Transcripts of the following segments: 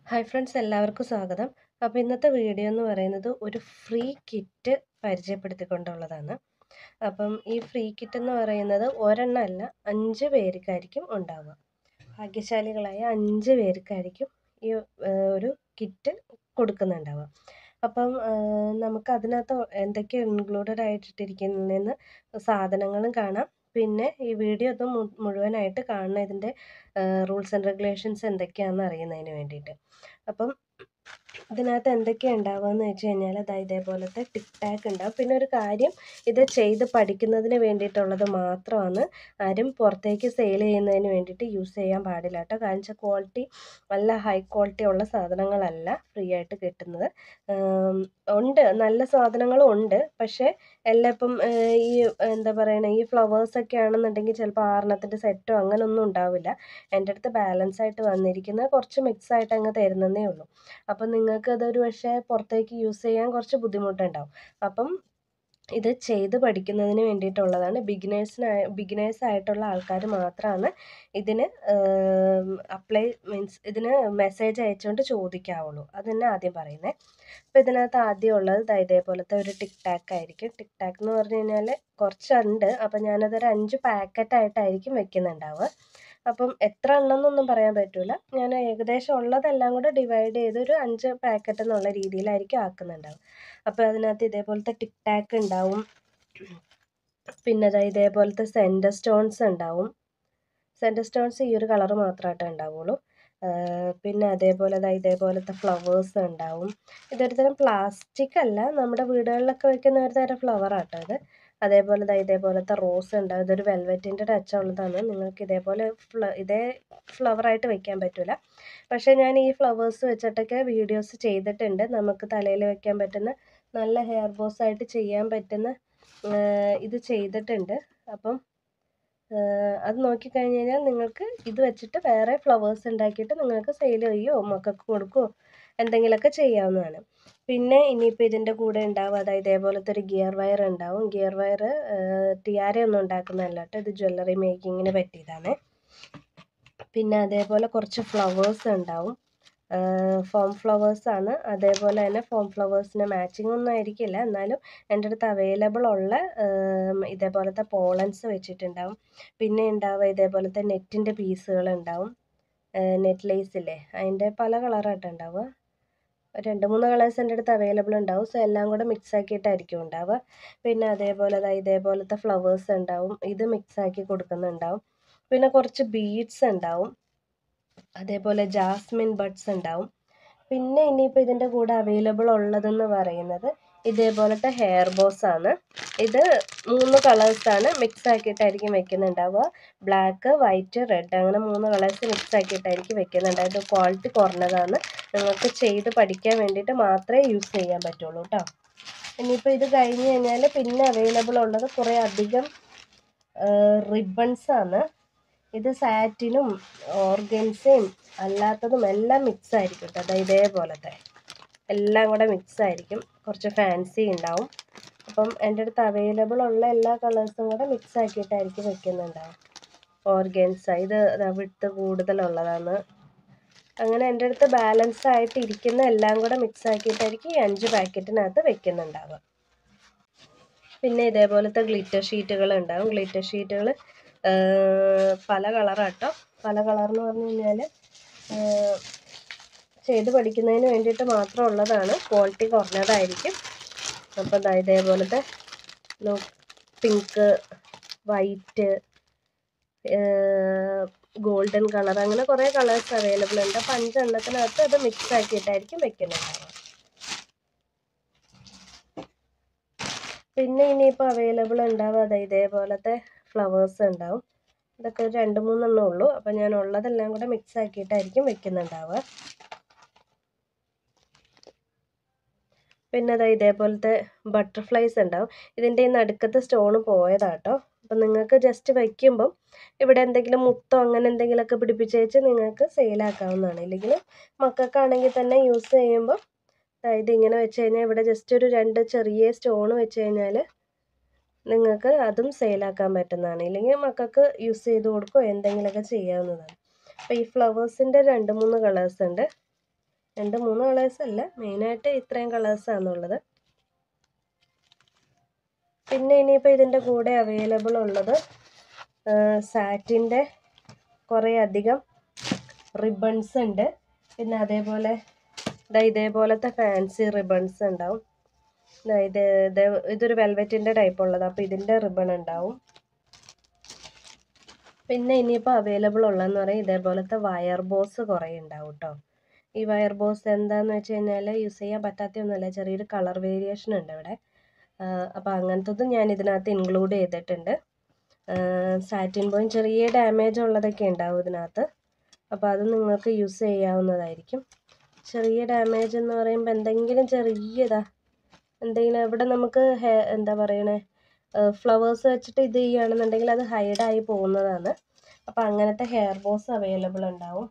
hi friends എല്ലാവർക്കും സ്വാഗതം അപ്പോൾ ഇന്നത്തെ വീഡിയോ എന്ന് പറയുന്നത് ഒരു ഫ്രീ കിറ്റ് പരിചയപ്പെടുത്തിക്കൊണ്ടുള്ളതാണ് അപ്പം ഈ ഫ്രീ കിറ്റ് എന്ന് പറയുന്നത് ഒരെണ്ണം അല്ല അഞ്ച് പേർക്കായിരിക്കും ഉണ്ടാവുക ഭാഗ്യശാലികളായ അഞ്ച് പേർക്കായിരിക്കും ഈ ഏഹ്, ഒരു കിറ്റ് കൊടുക്കുന്നുണ്ടാവുക അപ്പം ഏഹ്, നമുക്ക് അതിനകത്ത് എന്തൊക്കെ ഇൻക്ലൂഡഡ് ആയിട്ടിരിക്കുന്നതെന്ന് സാധനങ്ങളും കാണാം പിന്നെ ഈ വീഡിയോ ഒന്ന് മു- മുഴുവനായിട്ട് കാണണം ഇതിൻ്റെ റൂൾസ് ആൻഡ് റെഗുലേഷൻസ് എന്തൊക്കെയാണെന്ന് അറിയുന്നതിന് വേണ്ടിയിട്ട് അപ്പം ഇതിനകത്ത് എന്തൊക്കെയാണ് ഉണ്ടാവുകയെന്ന് വെച്ച് കഴിഞ്ഞാൽ അതാ ഇതേപോലത്തെ ടിക് ടാക്ക് ഉണ്ടാവും പിന്നെ ഒരു കാര്യം ഇത് ചെയ്ത് പഠിക്കുന്നതിന് വേണ്ടിയിട്ടുള്ളത് മാത്രമാണ് ആരും പുറത്തേക്ക് സെയിൽ ചെയ്യുന്നതിന് വേണ്ടിയിട്ട് യൂസ് ചെയ്യാൻ പാടില്ല കേട്ടോ കാരണം വെച്ചാൽ ക്വാളിറ്റി നല്ല ഹൈ ക്വാളിറ്റി ഉള്ള സാധനങ്ങളല്ല ഫ്രീ ആയിട്ട് കിട്ടുന്നത് ആം, ഉണ്ട് നല്ല സാധനങ്ങളും ഉണ്ട് പക്ഷേ എല്ലാം ഇപ്പം ഏഹ്, ഈ എന്താ പറയണ ഈ ഫ്ലവേഴ്സ് ഒക്കെ ആണെന്നുണ്ടെങ്കിൽ ചിലപ്പോൾ ആറെണ്ണത്തിൻ്റെ സെറ്റോ അങ്ങനെയൊന്നും ഉണ്ടാവില്ല എൻ്റെ അടുത്ത് ബാലൻസ് ആയിട്ട് വന്നിരിക്കുന്നത് കുറച്ച് മിക്സ് ആയിട്ട് അങ്ങ് തരുന്നതേ ഉള്ളൂ അപ്പം നിങ്ങൾക്ക് അതൊരു പക്ഷേ പുറത്തേക്ക് യൂസ് ചെയ്യാൻ കുറച്ച് ബുദ്ധിമുട്ടുണ്ടാവും അപ്പം ഇത് ചെയ്ത് പഠിക്കുന്നതിന് വേണ്ടിയിട്ടുള്ളതാണ് ബിഗിനേഴ്സിനായ ബിഗിനേഴ്സ് ആയിട്ടുള്ള ആൾക്കാർ മാത്രമാണ് ഇതിന് അപ്ലൈ മീൻസ് ഇതിന് മെസ്സേജ് അയച്ചുകൊണ്ട് ചോദിക്കാവുള്ളൂ അത് തന്നെ ആദ്യം പറയുന്നത് അപ്പോൾ ഇതിനകത്ത് ആദ്യം ഉള്ളത് ദാ ഇതേപോലത്തെ ഒരു ടിക് ടാക്ക് ആയിരിക്കും ടിക് ടാക്ക് എന്ന് പറഞ്ഞു കഴിഞ്ഞാൽ കുറച്ചുണ്ട് അപ്പം ഞാനതൊരു അഞ്ച് പാക്കറ്റ് ആയിട്ടായിരിക്കും വെക്കുന്നുണ്ടാവുക അപ്പം എത്ര എണ്ണം എന്നൊന്നും പറയാൻ പറ്റില്ല ഞാൻ ഏകദേശം ഉള്ളതെല്ലാം കൂടെ ഡിവൈഡ് ചെയ്ത് ഒരു അഞ്ച് പാക്കറ്റ് എന്നുള്ള രീതിയിലായിരിക്കും ആക്കുന്നുണ്ടാവും അപ്പോൾ അതിനകത്ത് ഇതേപോലത്തെ ടിക് ടാക്ക് ഉണ്ടാവും പിന്നെ ദാ ഇതേപോലത്തെ സെൻറ്റർ സ്റ്റോൺസ് ഉണ്ടാവും സെൻറ്റർ സ്റ്റോൺസ് ഈ ഒരു കളർ മാത്രമായിട്ടേ ഉണ്ടാവുള്ളൂ ആഹ് പിന്നെ അതേപോലെ ദാ ഇതേപോലത്തെ ഫ്ലവേഴ്സ് ഉണ്ടാവും ഇതൊരു തരം പ്ലാസ്റ്റിക് അല്ല നമ്മുടെ വീടുകളിലൊക്കെ വെക്കുന്ന ഒരു തരം ഫ്ലവർ ആട്ടോ ഇത് അതേപോലെ ദാ ഇതേപോലത്തെ റോസ് ഉണ്ടാവും ഇതൊരു വെൽവെറ്റിൻ്റെ ടച്ച് ഉള്ളതാണ് നിങ്ങൾക്ക് ഇതേപോലെ ഫ്ല ഇതേ flower ആയിട്ട് വെക്കാൻ പറ്റില്ല പക്ഷേ ഞാൻ ഈ ഫ്ലവേഴ്സ് വെച്ചിട്ടൊക്കെ വീഡിയോസ് ചെയ്തിട്ടുണ്ട് നമുക്ക് തലയിൽ വെക്കാൻ പറ്റുന്ന നല്ല ഹെയർ ബോസ് ആയിട്ട് ചെയ്യാൻ പറ്റുന്ന ആഹ് ഇത് ചെയ്തിട്ടുണ്ട് അപ്പം ആഹ് അത് നോക്കിക്കഴിഞ്ഞ് കഴിഞ്ഞാൽ നിങ്ങൾക്ക് ഇത് വെച്ചിട്ട് വേറെ ഫ്ലവേഴ്സ് ഉണ്ടാക്കിയിട്ട് നിങ്ങൾക്ക് സെയിൽ ചെയ്യുകയോ മക്കൾക്ക് കൊടുക്കുകയോ എന്തെങ്കിലുമൊക്കെ ചെയ്യാവുന്നതാണ് പിന്നെ ഇനിയിപ്പോൾ ഇതിൻ്റെ കൂടെ ഉണ്ടാവും അതായത് ഇതേപോലത്തെ ഒരു ഗിയർ വയർ ഉണ്ടാവും ഗിയർ വയർ ടിയാരയൊന്നും ഉണ്ടാക്കുന്നതല്ല കേട്ടോ ഇത് ജ്വല്ലറി മേക്കിങ്ങിന് പറ്റിയതാണ് പിന്നെ അതേപോലെ കുറച്ച് ഫ്ലവേഴ്സ് ഉണ്ടാവും ഫോം ഫ്ലവേഴ്സ് ആണ് അതേപോലെ തന്നെ ഫോം ഫ്ലവേഴ്സിന് മാച്ചിങ് ഒന്നും ആയിരിക്കില്ല എന്നാലും എൻ്റെ അടുത്ത് അവൈലബിൾ ഉള്ള ആം, ഇതേപോലത്തെ പോളൻസ് വെച്ചിട്ടുണ്ടാവും പിന്നെ ഉണ്ടാവുക ഇതേപോലത്തെ നെറ്റിൻ്റെ പീസുകൾ ഉണ്ടാവും നെറ്റ് ലേസ് ഇല്ലേ അതിൻ്റെ പല കളറായിട്ട് ഉണ്ടാവുക രണ്ട് മൂന്ന് കളേഴ്സ് എൻ്റെ അടുത്ത് അവൈലബിൾ ഉണ്ടാവും സോ എല്ലാം കൂടെ മിക്സ് ആക്കിയിട്ടായിരിക്കും ഉണ്ടാവുക പിന്നെ അതേപോലെ ദാ ഇതേപോലത്തെ ഫ്ലവേഴ്സ് ഉണ്ടാവും ഇത് മിക്സ് ആക്കി കൊടുക്കുന്നുണ്ടാവും പിന്നെ കുറച്ച് ബീഡ്സ് ഉണ്ടാവും അതേപോലെ ജാസ്മിൻ ബഡ്സ് ഉണ്ടാവും പിന്നെ ഇനിയിപ്പോൾ ഇതിൻ്റെ കൂടെ അവൈലബിൾ ഉള്ളതെന്ന് പറയുന്നത് ഇതേപോലത്തെ ഹെയർ ബോസ് ആണ് ഇത് മൂന്ന് കളേഴ്സാണ് മിക്സ് ആക്കിയിട്ടായിരിക്കും വെക്കുന്നുണ്ടാവുക ബ്ലാക്ക് വൈറ്റ് റെഡ് അങ്ങനെ മൂന്ന് കളേഴ്സ് മിക്സ് ആക്കിയിട്ടായിരിക്കും വെക്കുന്നുണ്ടാവുക ഇത് ക്വാളിറ്റി കുറഞ്ഞതാണ് നിങ്ങൾക്ക് ചെയ്ത് പഠിക്കാൻ വേണ്ടിയിട്ട് മാത്രമേ യൂസ് ചെയ്യാൻ പറ്റുള്ളൂ കേട്ടോ ഇനിയിപ്പോൾ ഇത് കഴിഞ്ഞ് കഴിഞ്ഞാൽ പിന്നെ അവൈലബിൾ ഉള്ളത് കുറേ അധികം റിബൺസ് ആണ് ഇത് സാറ്റിനും ഓർഗൻസയും അല്ലാത്തതും എല്ലാം മിക്സ് ആയിരിക്കും കേട്ടോ അതായത് ഇതേപോലത്തെ എല്ലാം കൂടെ മിക്സ് ആയിരിക്കും കുറച്ച് ഫാൻസി ഉണ്ടാവും അപ്പം എൻ്റെ അടുത്ത് അവൈലബിൾ ഉള്ള എല്ലാ കളേഴ്സും കൂടെ മിക്സ് ആക്കിയിട്ടായിരിക്കും വെക്കുന്നുണ്ടാവും ഓർഗൻസ ഇത് വിട്ട് കൂടുതലുള്ളതാണ് അങ്ങനെ എൻ്റെ അടുത്ത് ബാലൻസ് ആയിട്ട് ഇരിക്കുന്ന എല്ലാം കൂടെ മിക്സ് ആക്കിയിട്ടായിരിക്കും ഈ അഞ്ച് പാക്കറ്റിനകത്ത് വെക്കുന്നുണ്ടാവുക പിന്നെ ഇതേപോലത്തെ ഗ്ലിറ്റർ ഷീറ്റുകൾ ഉണ്ടാവും ഗ്ലിറ്റർ ഷീറ്റുകൾ പല കളറാട്ടോ പല കളർ എന്ന് പറഞ്ഞു കഴിഞ്ഞാൽ ചെയ്ത് പഠിക്കുന്നതിന് വേണ്ടിയിട്ട് മാത്രം ഉള്ളതാണ് ക്വാളിറ്റി കുറഞ്ഞതായിരിക്കും അപ്പോൾ ദാ ഇതേപോലത്തെ പിങ്ക് വൈറ്റ് ഗോൾഡൻ കളർ അങ്ങനെ കുറേ കളേഴ്സ് അവൈലബിൾ ഉണ്ട് അപ്പോൾ അഞ്ചെണ്ണത്തിനകത്ത് അത് മിക്സ് ആക്കിയിട്ടായിരിക്കും വെക്കുന്നുണ്ടാവുക പിന്നെ ഇനിയിപ്പോൾ അവൈലബിൾ ഉണ്ടാവുക അതാ ഇതേപോലത്തെ ഫ്ലവേഴ്സ് ഉണ്ടാവും ഇതൊക്കെ ഒരു രണ്ട് മൂന്നെണ്ണം ഉള്ളൂ അപ്പോൾ ഞാൻ ഉള്ളതെല്ലാം കൂടെ മിക്സ് ആക്കിയിട്ടായിരിക്കും വെക്കുന്നുണ്ടാവുക പിന്നെ അതാ ഇതേപോലത്തെ ബട്ടർഫ്ലൈസ് ഉണ്ടാവും ഇതിൻ്റെ ഈ നടുക്കത്തെ സ്റ്റോൺ പോയതാട്ടോ അപ്പം നിങ്ങൾക്ക് ജസ്റ്റ് വയ്ക്കുമ്പം ഇവിടെ എന്തെങ്കിലും മുത്തോ അങ്ങനെ എന്തെങ്കിലുമൊക്കെ പിടിപ്പിച്ച് വെച്ച് നിങ്ങൾക്ക് സെയിലാക്കാവുന്നതാണ് ഇല്ലെങ്കിൽ മക്കൾക്കാണെങ്കിൽ തന്നെ യൂസ് ചെയ്യുമ്പോൾ അതായത് ഇങ്ങനെ വെച്ച് കഴിഞ്ഞാൽ ഇവിടെ ജസ്റ്റ് ഒരു രണ്ട് ചെറിയ സ്റ്റോൺ വെച്ച് കഴിഞ്ഞാൽ നിങ്ങൾക്ക് അതും സെയിലാക്കാൻ പറ്റുന്നതാണ് ഇല്ലെങ്കിൽ മക്കൾക്ക് യൂസ് ചെയ്ത് കൊടുക്കുകയോ എന്തെങ്കിലുമൊക്കെ ചെയ്യാവുന്നതാണ് അപ്പോൾ ഈ ഫ്ലവേഴ്സിൻ്റെ രണ്ട് മൂന്ന് കളേഴ്സ് ഉണ്ട് രണ്ട് മൂന്ന് കളേഴ്സ് അല്ല മെയിനായിട്ട് ഇത്രയും കളേഴ്സാണുള്ളത് പിന്നെ ഇനിയിപ്പോൾ ഇതിൻ്റെ കൂടെ അവൈലബിൾ ഉള്ളത് സാറ്റിൻ്റെ കുറേ അധികം റിബൺസ് ഉണ്ട് പിന്നെ അതേപോലെ ദാ ഇതേപോലത്തെ ഫാൻസി റിബൺസ് ഉണ്ടാവും ദാ ഇത് ഇത് ഇതൊരു വെൽവെറ്റിൻ്റെ ടൈപ്പ് ഉള്ളത് അപ്പോൾ ഇതിൻ്റെ റിബൺ ഉണ്ടാവും പിന്നെ ഇനിയിപ്പോൾ അവൈലബിൾ ഉള്ളതെന്ന് പറയും ഇതേപോലത്തെ വയർ ബോസ് കുറേ ഉണ്ടാവും കേട്ടോ ഈ വയർ ബോസ് എന്താണെന്ന് വെച്ച് കഴിഞ്ഞാൽ യൂസ് ചെയ്യാൻ പറ്റാത്തൊന്നുമല്ല ചെറിയൊരു കളർ വേരിയേഷൻ ഉണ്ട് ഇവിടെ അപ്പോൾ അങ്ങനത്തതും ഞാൻ ഇതിനകത്ത് ഇൻക്ലൂഡ് ചെയ്തിട്ടുണ്ട് സാറ്റിൻ പോയിൻ ചെറിയ ഡാമേജ് ഉള്ളതൊക്കെ ഉണ്ടാവും ഇതിനകത്ത് അപ്പോൾ അത് നിങ്ങൾക്ക് യൂസ് ചെയ്യാവുന്നതായിരിക്കും ചെറിയ ഡാമേജ് എന്ന് പറയുമ്പോൾ എന്തെങ്കിലും ചെറിയതാ എന്തെങ്കിലും ഇവിടെ നമുക്ക് എന്താ പറയണേ ഫ്ലവേഴ്സ് വെച്ചിട്ട് ഇത് ചെയ്യുകയാണെന്നുണ്ടെങ്കിൽ അത് ഹൈഡായി പോകുന്നതാണ് അപ്പോൾ അങ്ങനത്തെ ഹെയർ ബോസ് അവൈലബിൾ ഉണ്ടാവും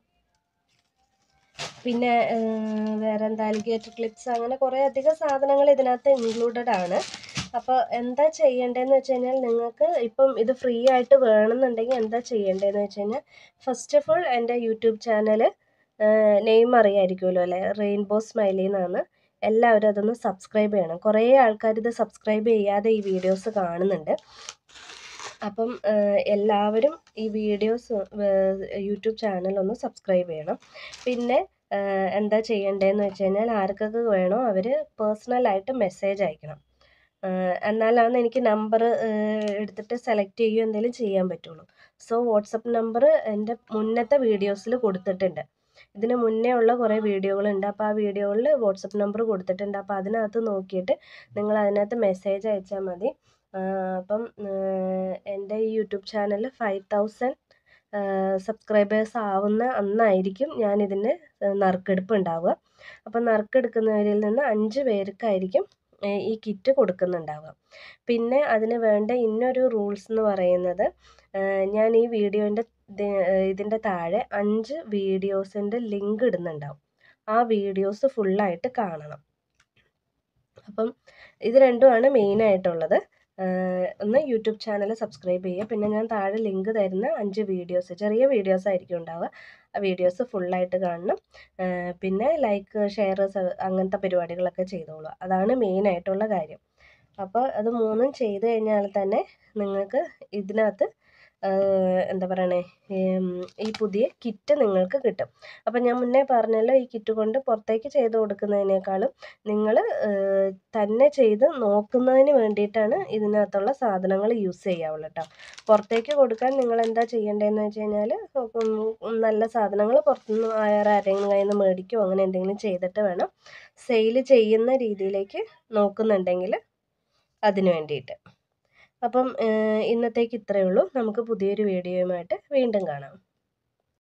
പിന്നെ വേറെ എന്താ അലിഗേറ്റർ ക്ലിപ്സ് അങ്ങനെ കുറേ അധികം സാധനങ്ങൾ ഇതിനകത്ത് ഇൻക്ലൂഡഡ് ആണ് അപ്പോൾ എന്താ ചെയ്യേണ്ടതെന്ന് വെച്ച് കഴിഞ്ഞാൽ നിങ്ങൾക്ക് ഇപ്പം ഇത് ഫ്രീ ആയിട്ട് വേണമെന്നുണ്ടെങ്കിൽ എന്താ ചെയ്യേണ്ടതെന്ന് വെച്ച് കഴിഞ്ഞാൽ ഫസ്റ്റ് ഓഫ് ഓൾ എൻ്റെ യൂട്യൂബ് ചാനൽ നെയിം അറിയായിരിക്കുമല്ലോ അല്ലേ റെയിൻബോ സ്മൈലി എന്നാണ് എല്ലാവരും അതൊന്ന് സബ്സ്ക്രൈബ് ചെയ്യണം കുറേ ആൾക്കാർ ഇത് സബ്സ്ക്രൈബ് ചെയ്യാതെ ഈ വീഡിയോസ് കാണുന്നുണ്ട് അപ്പം എല്ലാവരും ഈ വീഡിയോസ് യൂട്യൂബ് ചാനൽ ഒന്ന് സബ്സ്ക്രൈബ് ചെയ്യണം പിന്നെ എന്താ ചെയ്യേണ്ടതെന്ന് വെച്ച് കഴിഞ്ഞാൽ ആർക്കൊക്കെ വേണോ അവർ പേഴ്സണലായിട്ട് മെസ്സേജ് അയക്കണം എന്നാലാണ് എനിക്ക് നമ്പർ എടുത്തിട്ട് സെലക്ട് ചെയ്യുകയോ എന്തെങ്കിലും ചെയ്യാൻ പറ്റുള്ളൂ സോ വാട്സപ്പ് നമ്പർ എൻ്റെ മുന്നത്തെ വീഡിയോസിൽ കൊടുത്തിട്ടുണ്ട് ഇതിന് മുന്നേ ഉള്ള കുറേ വീഡിയോകളുണ്ട് അപ്പോൾ ആ വീഡിയോകളിൽ വാട്സപ്പ് നമ്പർ കൊടുത്തിട്ടുണ്ട് അപ്പോൾ അതിനകത്ത് നോക്കിയിട്ട് നിങ്ങൾ അതിനകത്ത് മെസ്സേജ് അയച്ചാൽ മതി അപ്പം എൻ്റെ ഈ YouTube channel five thousand subscribers ആവുന്ന അന്നായിരിക്കും ഞാനിതിന് നറുക്കെടുപ്പ് ഉണ്ടാവുക അപ്പോൾ നറുക്കെടുക്കുന്നവരിൽ നിന്ന് അഞ്ച് പേർക്കായിരിക്കും ഈ കിറ്റ് കൊടുക്കുന്നുണ്ടാവുക പിന്നെ അതിന് വേണ്ട ഇന്നൊരു റൂൾസ് എന്ന് പറയുന്നത് ഞാൻ ഈ വീഡിയോൻ്റെ ഇതിൻ്റെ താഴെ അഞ്ച് വീഡിയോസിൻ്റെ ലിങ്ക് ഇടുന്നുണ്ടാവും ആ വീഡിയോസ് ഫുള്ളായിട്ട് കാണണം അപ്പം ഇത് രണ്ടുമാണ് മെയിനായിട്ടുള്ളത് ഒന്ന് യൂട്യൂബ് ചാനൽ സബ്സ്ക്രൈബ് ചെയ്യുക പിന്നെ ഞാൻ താഴെ ലിങ്ക് തരുന്ന അഞ്ച് വീഡിയോസ് ചെറിയ വീഡിയോസ് ആയിരിക്കും ഉണ്ടാവുക ആ വീഡിയോസ് ഫുള്ളായിട്ട് കാണണം പിന്നെ ലൈക്ക് ഷെയർ അങ്ങനത്തെ പരിപാടികളൊക്കെ ചെയ്തോളൂ അതാണ് മെയിനായിട്ടുള്ള കാര്യം അപ്പോൾ അത് മൂന്നും ചെയ്ത് കഴിഞ്ഞാൽ തന്നെ നിങ്ങൾക്ക് ഇതിനകത്ത് എന്താ പറയണേ ഈ പുതിയ കിറ്റ് നിങ്ങൾക്ക് കിട്ടും അപ്പം ഞാൻ മുന്നേ പറഞ്ഞല്ലോ ഈ കിറ്റ് കൊണ്ട് പുറത്തേക്ക് ചെയ്ത് കൊടുക്കുന്നതിനേക്കാളും നിങ്ങൾ തന്നെ ചെയ്ത് നോക്കുന്നതിന് വേണ്ടിയിട്ടാണ് ഇതിനകത്തുള്ള സാധനങ്ങൾ യൂസ് ചെയ്യാവുള്ളൂ കേട്ടോ പുറത്തേക്ക് കൊടുക്കാൻ നിങ്ങൾ എന്താ ചെയ്യേണ്ടതെന്ന് വെച്ച് കഴിഞ്ഞാൽ നല്ല സാധനങ്ങൾ പുറത്തുനിന്ന് വേറെ ആരെങ്കിലും കയ്യിൽ നിന്ന് മേടിക്കുകയോ അങ്ങനെ എന്തെങ്കിലും ചെയ്തിട്ട് വേണം സെയിൽ ചെയ്യുന്ന രീതിയിലേക്ക് നോക്കുന്നുണ്ടെങ്കിൽ അതിന് വേണ്ടിയിട്ട് അപ്പം ഇന്നത്തേക്ക് ഇത്രയേ ഉള്ളൂ നമുക്ക് പുതിയൊരു വീഡിയോയുമായിട്ട് വീണ്ടും കാണാം